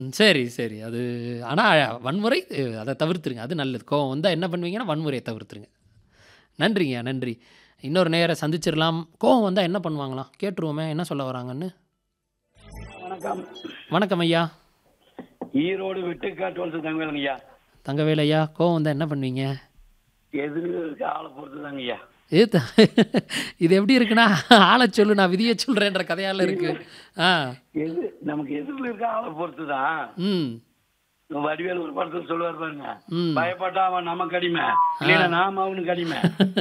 ம். சரி, சரி. அது ஆனா வன்முறை அத தவிர்த்துருங்க. அது நல்லது. கோவம் வந்தா என்ன பண்ணுவீங்கன்னா, வன்முறைய தவிர்த்துருங்க. நன்றிங்க, நன்றி. இன்னொரு நேயர சந்திச்சிரலாம். கோவம் வந்தா என்ன பண்ணுவாங்களாம்? கேட்டுருவோமே என்ன சொல்ல வராங்கன்னு. வணக்கம். வணக்கம் ஐயா. ஈரோடு வெட்டுக்காட்டு வலசு தங்கவேலுங்க ஐயா. தங்கவேலு ஐயா, கோவம் வந்தா என்ன பண்ணுவீங்க? எதிர்க்க ஆளை பொறுத்து தாங்க ஐயா. இது த இது எப்படி இருக்குன்னா, ஆள சொல்லு நான் விதிய சொல்றேன்ற கதையால இருக்கு. ஆ. எது நமக்கு எதிரில் இருக்க ஆளை பொறுத்து தான். ம். வடிவேலு ஒரு படத்துல சொல்லுவார் பாருங்க. ம். பயப்பட்டா அவன் நமக்கு அடிமை. இல்லைன்னா நாம அவனுக்கு அடிமை.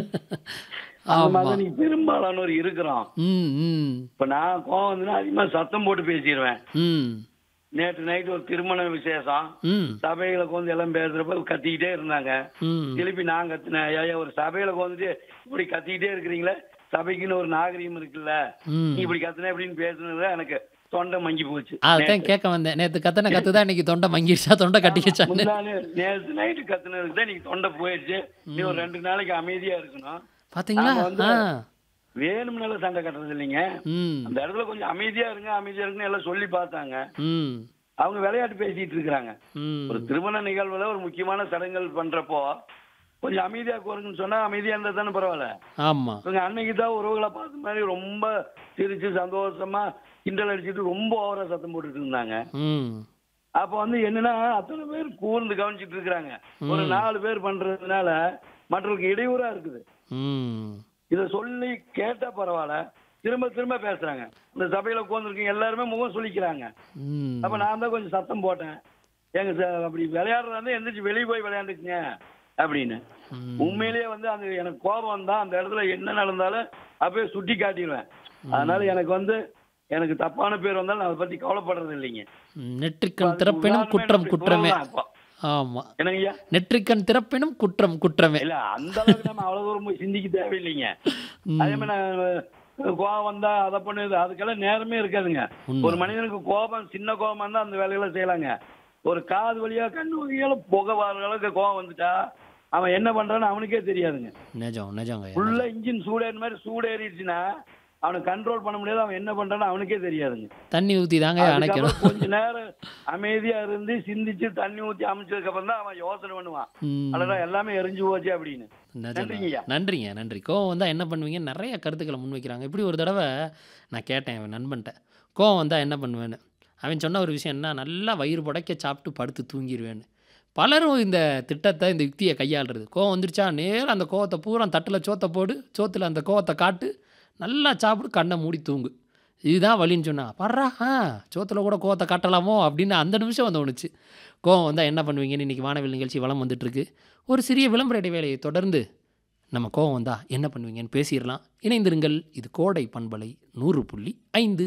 அந்த ஆமா. மாதிரி நீ பெரும்பாலானோர் இருக்கிறோம். ம், ம். இப்ப நான் கோவம் வந்துன்னா அதிகமா சத்தம் போட்டு பேசிடுவேன். ம். நேற்று நைட்டு ஒரு திருமண விசேஷம். ம். சபையில உட்காந்து எல்லாம் பேசுறப்ப கத்திக்கிட்டே இருந்தாங்க. ம். திருப்பி நான் கத்தினேன் ஐயா ஒரு சபையில உட்காந்துட்டு இப்படி கத்திக்கிட்டே இருக்கிறீங்களே சபைக்குன்னு ஒரு நாகரிகம் இருக்குல்ல ம். நீ இப்படி கத்துன அப்படின்னு பேசுனது எனக்கு தொண்டை மங்கி போச்சு அதான் கேட்க வந்தேன். நேத்து கத்துன கத்து தான் இன்னைக்கு தொண்டை மங்கிருச்சா, தொண்டை கட்டிக்கிச்சான்னு. முன்னாலே நேற்று நைட்டு கத்துனதுக்கு தான் நீங்க தொண்டை போயிடுச்சு நீ ஒரு ரெண்டு நாளைக்கு அமைதியா இருக்கணும் பாத்தீங்களா? நாம வந்து ஆ. வேணும்னால சண்டை கட்டுறது இல்லைங்க ம். அந்த இடத்துல கொஞ்சம் அமைதியா இருங்க அமைதியா இருக்குன்னு எல்லாம் சொல்லி பார்த்தாங்க ம். அவங்க விளையாட்டு பேசிட்டு இருக்கிறாங்க ம். ஒரு திருமண நிகழ்வுல ஒரு முக்கியமான சடங்குகள் பண்றப்போ கொஞ்சம் அமைதியா கோருங்கன்னு சொன்னா அமைதியா இருந்தா தானே பரவாயில்ல ஆமா. இவங்க அன்னைக்கு தான் உறவுகளை பார்த்த மாதிரி ரொம்ப சிரிச்சு சந்தோஷமா கிண்டல் அடிச்சுட்டு ரொம்ப ஓவரா சத்தம் போட்டுட்டு இருந்தாங்க ம். அப்ப வந்து என்னன்னா அத்தனை பேர் கூர்ந்து கவனிச்சிட்டு இருக்கிறாங்க ஒரு நாலு பேர் பண்றதுனால மற்றவர்களுக்கு இடையூறா இருக்குது ம். இத சொல்லி கேட்டா பரவாயில்ல திரும்ப திரும்ப பேசுறாங்க இந்த சபையில உட்காந்துருக்கீங்க எல்லாருமே முகம் சொல்லிக்கிறாங்க ம். அப்ப நான் தான் கொஞ்சம் சத்தம் போட்டேன் ஏங்க சார் அப்படி விளையாடுறதா இருந்தா எந்திரிச்சு வெளியே போய் விளையாண்டுக்குங்க அப்படின்னு ம். உண்மையிலேயே வந்து அந்த எனக்கு கோபம் வந்தா அந்த இடத்துல என்ன நடந்தாலும் அப்படியே சுட்டி காட்டிடுவேன் அதனால எனக்கு வந்து எனக்கு தப்பான பேர் வந்தாலும் நான் அதை பத்தி கவலைப்படுறது இல்லைங்க ம். நெற்றிக்கண் அதுக்கு திறப்பினும் உதாரணமே குற்றம் நம்முடைய குற்றமே. குரல் தான் இப்போ. ஆமா. என்னங்க ஐயா நெற்றிக்கண் திறப்பினும் குற்றம் குற்றமே. இல்ல அந்த அளவுக்கு நம்ம அவ்வளவு தூரம் போய் சிந்திக்க தேவையில்லைங்க ம். அதே மாதிரி நான் கோபம் வந்தா அதை பண்ணுது அதுக்கெல்லாம் நேரமே இருக்காதுங்க உண்மை. ஒரு மனிதனுக்கு கோபம் சின்ன கோபம் இருந்தா அந்த வேலைகளை செய்யலாங்க ஒரு காது வழியா கண்ணு வழியால புகை வர அளவுக்கு கோபம் வந்துட்டா அவன் என்ன பண்றான்னு அவனுக்கே தெரியாதுங்க நிஜம் நிஜங்க ஐயா. ஃபுல்லா இன்ஜின் சூடேறின மாதிரி சூடேறிடுச்சுன்னா அவனை கண்ட்ரோல் பண்ண முடியாது அவன் என்ன பண்றான்னு அவனுக்கே தெரியாதுங்க தண்ணி ஊத்தி தாங்க அணைக்கணும். அதுக்கப்புறம் கொஞ்ச நேரம் அமைதியா இருந்து சிந்திச்சு தண்ணி ஊத்தி அமைச்சதுக்கு அப்புறம் தான் அவன் யோசனை பண்ணுவான் ம். அடடா எல்லாமே எரிஞ்சு போச்சு அப்படின்னு நிஜம் நன்றிங்க ஐயா. நன்றிங்க நன்றி கோவம் வந்தால் என்ன பண்ணுவீங்க நிறைய கருத்துக்களை முன்வைக்கிறாங்க இப்படி ஒரு தடவை நான் கேட்டேன் என் நண்பன்ட்ட கோவம் வந்தால் என்ன பண்ணுவேன்னு அவன் சொன்ன ஒரு விஷயம் என்ன நல்லா வயிறு புடைக்க சாப்பிட்டு படுத்து தூங்கிடுவேன்னு பலரும் இந்த திட்டத்தை இந்த யுக்தியை கையாளுறது கோவம் வந்துருச்சா நேரா அந்த கோவத்தை பூரா தட்டில் சோத்தை போடு சோத்தில் அந்த கோவத்தை காட்டு நல்லா சாப்பிடு கண்ணை மூடி தூங்கு இதுதான் வழின்னு சொன்னா பர்றா ஆ சோத்தில் கூட கோவத்தை காட்டலாமோ அப்படின்னு அந்த நிமிஷம் வந்து தோணுச்சு கோவம் வந்தால் என்ன பண்ணுவீங்கன்னு இன்றைக்கி வானவில் நிகழ்ச்சி வளம் வந்துட்டுருக்கு ஒரு சிறிய விளம்பர இடைவேளையை தொடர்ந்து நம்ம கோவம் வந்தா என்ன பண்ணுவீங்கன்னு பேசிடலாம் இணைந்திருங்கள் இது கோடை பண்பலை நூறு புள்ளி ஐந்து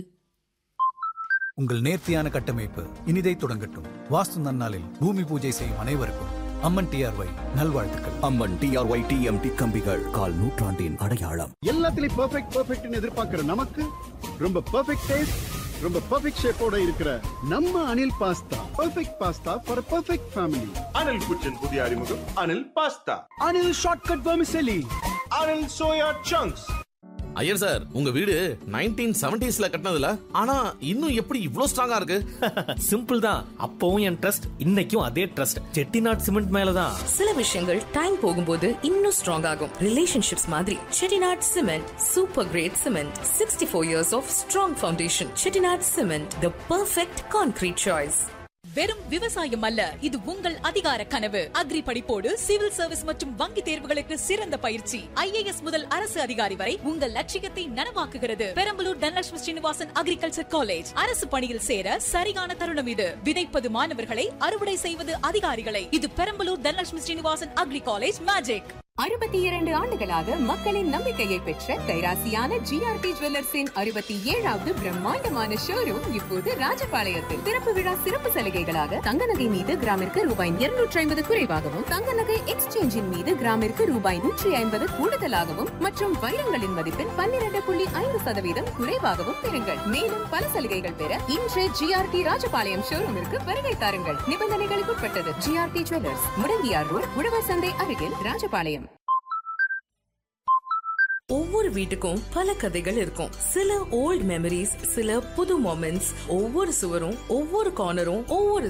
உங்கள் நேர்த்தியான கட்டமைப்பு இனிதை தொடங்கட்டும் வாஸ்து நன்னாளில் பூமி பூஜை செய்யும் அனைவருக்கும் அம்மன் டிஆர்ஒய் நல்வாழ்த்துக்கள் அம்மன் டிஆர்ஒய் டிஎம்டி கம்பிகள் கால் நூற்றாண்டின் அடையாளம் எல்லாத்துலயும் பெர்ஃபெக்ட் பெர்ஃபெக்ட்னு எதிர்பார்க்கிற நமக்கு ரொம்ப பெர்ஃபெக்ட் டேஸ்ட் ரொம்ப பெர்ஃபெக்ட் ஷேப்போட இருக்கிற நம்ம Anil pasta perfect pasta for perfect family Anil kitchen புதிய அறிமுகம் Anil pasta Anil shortcut vermicelli Anil soya chunks Iyer sir உங்க வீடு நைன்டீன் செவன்டிஸ்ல கட்டினதுல ஆனா இன்னும் எப்படி இவ்ளோ ஸ்ட்ராங்கா இருக்கு சிம்பிள் தான் அப்பவும் என் ட்ரஸ்ட் இன்னைக்கும் அதே ட்ரஸ்ட் செட்டிநாட் சிமெண்ட் மேலதான் சில விஷயங்கள் டைம் போகும்போது இன்னும் ஸ்ட்ராங் ஆகும் ரிலேஷன்ஷிப்ஸ் மாதிரி Chettinad cement super great cement sixty four years of strong foundation Chettinad cement the perfect concrete choice வெறும் விவசாயம் அல்ல இது உங்கள் அதிகார கனவு அக்ரி படிப்போடு சிவில் சர்வீஸ் மற்றும் வங்கி தேர்வுகளுக்கு சிறந்த பயிற்சி ஐஏஎஸ் முதல் அரசு அதிகாரி வரை உங்கள் லட்சியத்தை நனவாக்குகிறது பெரம்பலூர் தனலட்சுமி ஸ்ரீனிவாசன் அக்ரிகல்ச்சர் காலேஜ் அரசு பணியில் சேர சரியான தருணம் இது விதைப்பது மாணவர்களை அறுவடை செய்வது அதிகாரிகளை இது Perambalur Dhanalakshmi Srinivasan agri college magic அறுபத்தி இரண்டு ஆண்டுகளாக மக்களின் நம்பிக்கையை பெற்ற கைராசியான ஜிஆர்பி ஜுவல்லர்ஸின் அறுபத்தி ஏழாவது பிரம்மாண்டமான ஷோரூம் இப்போது ராஜபாளையத்தில் திறப்பு விழா சிறப்பு சலுகைகளாக தங்க நகை மீது கிராமிற்கு ரூபாய் இருநூற்றி ஐம்பது குறைவாகவும் தங்க நகை எக்ஸ்சேஞ்சின் மீது கிராமிற்கு ரூபாய் நூற்றி ஐம்பது கூடுதலாகவும் மற்றும் வைரங்களின் மதிப்பில் பன்னிரண்டு புள்ளி ஐந்து சதவீதம் குறைவாகவும் பெறுங்கள் மேலும் பல சலுகைகள் பெற இன்று ஜிஆர்டி ராஜபாளையம் ஷோரூமிற்கு வருகை தாருங்கள் நிபந்தனைகளுக்கு உட்பட்டது ஜிஆர்டி ஜுவல்லர்ஸ் முடங்கியார் ரோட் உழவர் சந்தை அருகில் ராஜபாளையம் ஒவ்வொரு வீட்டுக்கும் பல கதைகள் இருக்கும் சில ஓல்ட் மெமரிஸ் சில புது மொமெண்ட்ஸ் ஒவ்வொரு சுவரும் ஒவ்வொரு கார்னரும் ஒவ்வொரு